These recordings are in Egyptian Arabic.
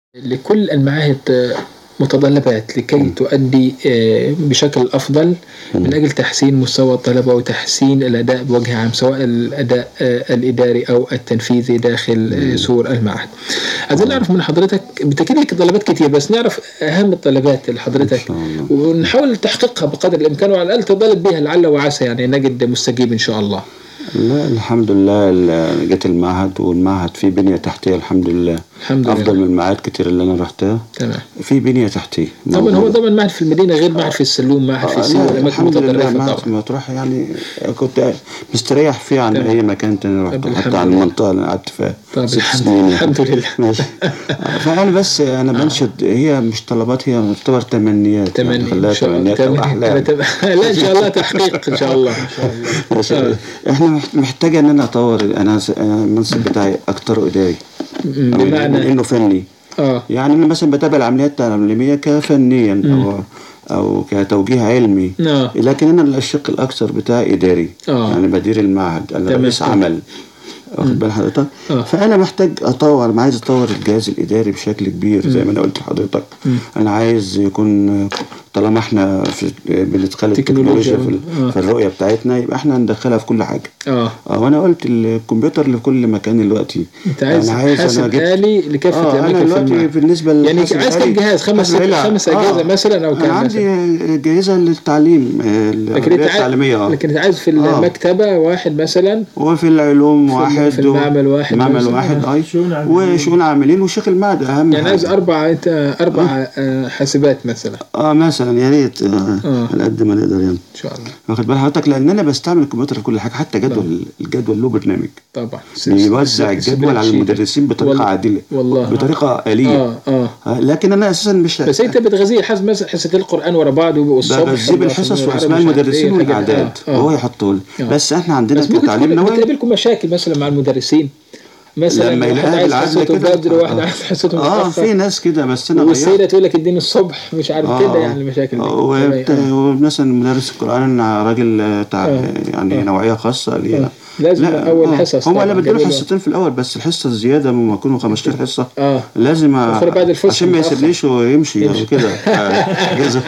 لكل المعاهد آه، متطلبات لكي تؤدي آه، بشكل أفضل من أجل تحسين مستوى الطلبة وتحسين الأداء بوجه عام سواء الأداء آه، الإداري أو التنفيذي داخل آه، سور المعهد. عايزين نعرف من حضرتك بالتأكيد لك طلبات كتير بس نعرف أهم الطلبات اللي حضرتك شاء الله. ونحاول تحقيقها بقدر الإمكان وعلى الأقل تطالب بها لعل وعسى يعني نجد مستجيب إن شاء الله. لا الحمد لله ال- جيت المعهد والمعهد فيه بنية تحتية الحمد لله الحمد أفضل لله من المعاهد كتير اللي أنا رحتها تمام. في بنية تحتية طبعا هو موجودة. طبعا معهد في المدينة غير معهد في السلوم معهد في آه، السيوة لا الأماكن الحمد لله المتطرفة معهد طبعا. في مطروح يعني كنت مستريح فيه عن تمام. أي مكان تاني طب رحته الحمد حتى عن لله. المنطقة اللي قعدت فيها طب ست الحمد سنين لله يعني. الحمد لله ماشي فأنا بس أنا بنشد هي مش طلبات هي تعتبر تمنيات تمني يعني خليها إن شاء الله تمنيات أو تمني أحلام لا إن شاء الله تحقيق إن شاء الله ماشي. آه. احنا مح- محتاجه ان انا اطور انا س- أنا المنصب بتاعي اكتر اداري م- من بمعنى انه فني اه يعني انا مثلا بتابع العمليات التعليميه كفنيا او او كتوجيه علمي آه. لكن انا الشق الاكثر بتاعي اداري آه. يعني بدير المعهد انا تمام. رئيس عمل واخد بال حضرتك آه. فانا محتاج اطور أنا عايز اطور الجهاز الاداري بشكل كبير زي ما انا قلت لحضرتك انا عايز يكون طالما احنا في بندخل تكنولوجيا التكنولوجيا في, ال- آه. في الرؤيه بتاعتنا يبقى احنا ندخلها في كل حاجه اه اه وانا قلت الكمبيوتر لكل مكان دلوقتي انت عايز أنا حاسب جبت- آلي لكافة اه الأماكن انا في دلوقتي المعهد بالنسبه يعني للحاسب عايز كم الآلي، جهاز خمس حاسب آلي، خمس أجهزة مثلا أو انا كم عندي مثلا جهازه للتعليم آه، لكن العمليه انت عايز التعليميه اه لكن انت عايز في آه. المكتبة واحد مثلا وفي العلوم في ال- واحد في المعمل واحد معمل مثلاً. واحد آه. اي شؤون عاملين. وشؤون عاملين وشيخ المعهد اهم يعني عايز حاجة. أربع انت أربع آه، حاسبات مثلا اه مثلا يا ريت آه، آه. على قد ما نقدر يعني إن شاء الله واخد بال حضرتك لان انا بستعمل الكمبيوتر في كل حاجه حتى جدول الجدول له برنامج طبعا بيوزع الجدول على سبريد المدرسين والله- بطريقه عادله والله. بطريقه آلية اه اه آه، لكن انا اساسا مش بس انت بتغذيه حسب مثلا حصة القرآن ورا بعض والصبح بجيب الحصص والعربي واسماء مش عارف المدرسين ايه الحاجات دي. والاعداد آه، آه. وهو يحطه لي آه. بس احنا عندنا بس ممكن كتعليم تكون نوعي بتقابلكم مشاكل مثلا مع المدرسين مثلا لما واحد يلاقيها عايز بالعدل حصته كده بدري وواحد آه. عايز حصته اه في متأخر ناس كده بس انا والسيدة غيرت تقول لك اديني الصبح مش عارف كده يعني المشاكل دي وبت- تمام. ومثلا مدرس القرآن أنا راجل آه، تع... آه. يعني آه. نوعية خاصة ليه آه. لازم أول آه. حصص هم طبعاً انا بديله جميل. حصتين في الاول بس الحصه الزياده لما يكونوا 15 حصه اه لازم أ- آخر بعد الفسحة عشان ما متأخر. يسيبنيش ويمشي او كده آه، أجازة.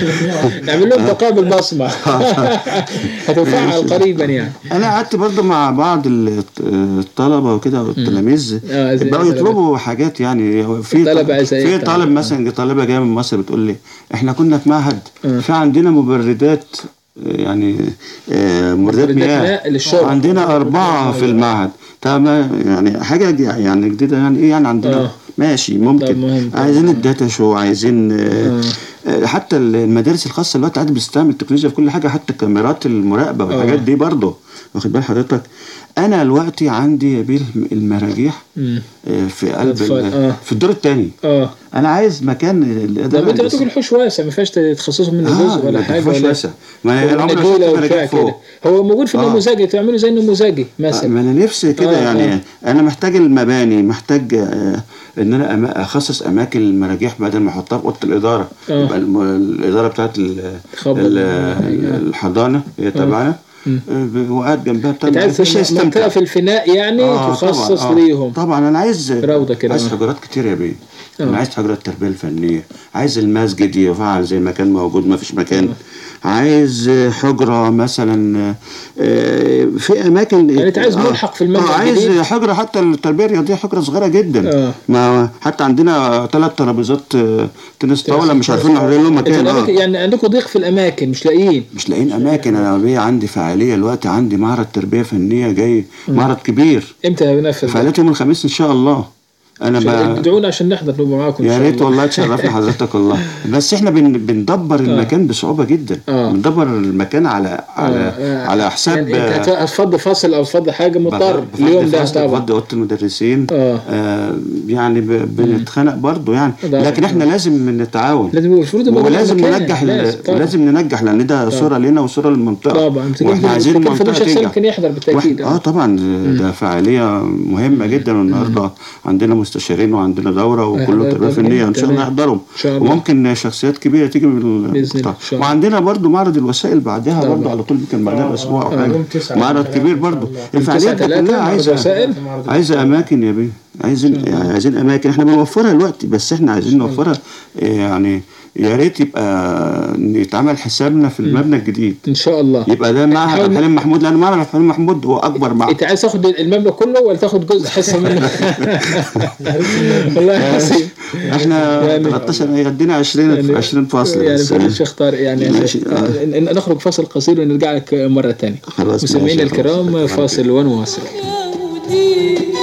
نعمل لهم تقابل بصمة هتنفعل قريبا يعني انا قعدت برضو مع بعض ال- الطلبه وكده والتلاميذ آه، زي بقوا الطلبة. يطلبوا حاجات يعني هو في الطلبة عايزة في إيه؟ طالب مثلا طالبه جايه من مصر بتقول لي احنا كنا في معهد في عندنا مبردات آه، يعني آه، مبردات مبردات مياه مياه للشرب. عندنا أربعة في المعهد طب ما- يعني حاجة ج- يعني جديدة يعني إيه يعني عندنا آه. ماشي طب ممكن مهم. عايزين الداتا شو عايزين آه، آه، حتى المدارس الخاصة دلوقتي عاد بتستعمل التكنولوجيا في كل حاجة حتى كاميرات المراقبة والحاجات دي برضه واخد بال حضرتك أنا دلوقتي عندي بيه المراجيح مم. آه، في قلب الأطفال، ال- آه. في الدور الثاني اه أنا عايز مكان ده الإدارة انت عندكم الهندسية. الحوش واسع ما ينفعش تخصصوا منه آه، جزء ولا ما حاجه تنفعش ولا واسع. ما أنا عمري ما ونجيلة شفت وبتاع مراجيح كده فوق. هو موجود في آه. النموذجي تعملوا زي النموذجي مثلا ما انا نفسي كده آه، يعني آه. انا محتاج المباني محتاج آه، ان انا أما- اخصص اماكن المراجيح بدل ما احطها في اوضه الاداره آه. يبقى الم- الاداره بتاعت ال- خبر. ال- الحضانه هي تبعنا آه، وقاعد جنبها بتاع انت عايز مفيش منطقه يستمتع في الفناء يعني آه، تخصص طبعاً، آه. ليهم طبعا انا عايز روضة كده، عايز آه. حجرات كتير يا بيه آه. انا عايز حجرات التربيه الفنيه عايز المسجد يفعل زي ما كان موجود ما فيش مكان عايز حجره مثلا آه، في اماكن يعني أنت عايز ملحق في المبنى آه عايز الجديد؟ حجره حتى التربيه الرياضيه حجره صغيره جدا آه. ما حتى عندنا ثلاث ترابيزات آه، تنس طاوله مش عارفين نحضر لهم انتوا مكان الأماكن- اه يعني عندكم ضيق في الاماكن مش لاقيين مش لاقيين اماكن انا بيه عندي فعاليه الوقت عندي معرض تربيه فنيه جاي معرض كبير امتى هننفذ فعاليات يوم الخميس ان شاء الله انا ب... ادعونا عشان نحضر نبقى معاكم ان يا شاء ريت الله والله تشرفنا حضرتك والله بس احنا بن... بندبر المكان بصعوبه جدا آه. بندبر المكان على على آه، على حساب يعني انت هتفضي فاصل او تفضي حاجه مضطر بفضي اليوم ده فصل، طبعا بفضي اوضه المدرسين آه. آه يعني ب... بنتخانق برضه يعني ده- لكن احنا لازم نتعاون لازم يبقى المفروض يبقى ولازم مكان. ننجح ال- لازم طبعا. ولازم ننجح لان ده صوره لنا وصوره للمنطقه طبعا واحنا عايزين المنطقه المنطقه شخص تنجح يمكن يحضر بالتاكيد واحد- اه طبعا ده فعاليه مهمه جدا والنهارده عندنا مستشارين وعندنا دوره وكله أهلا، تربيه طب فنيه ان شاء الله تمام. يحضرهم إن شاء الله. وممكن شخصيات كبيره تيجي من ال- بإذن الله، القطاع. إن شاء الله. وعندنا برضو معرض الوسائل بعدها طبعا. برضو على طول يمكن بعدها باسبوع او حاجه يوم تسعة معرض ثلاثة كبير إن شاء برضو الله. الفعاليات دي تسعة كلها ثلاثة معرض عايزه وسائل. عايزه اماكن يا بيه عايزين يعني عايزين اماكن احنا بنوفرها دلوقتي بس احنا عايزين نوفرها إيه يعني يا ريت يبقى يتعمل حسابنا في المبنى الجديد ان شاء الله يبقى ده معهد حاول- عبد الحليم محمود لان معهد عبد الحليم محمود هو اكبر معهد انت عايز تاخد المبنى كله ولا تاخد جزء حصه منه؟ والله العظيم احنا يعني- 13 يدينا 20 20 فصل يعني بس. فضل الشيخ طارق يعني ماشي. آه. ن- ن- نخرج فاصل قصير ونرجع لك مره ثانيه خلاص مستمعينا ماشي، خلاص. الكرام فاصل ونواصل يا ودي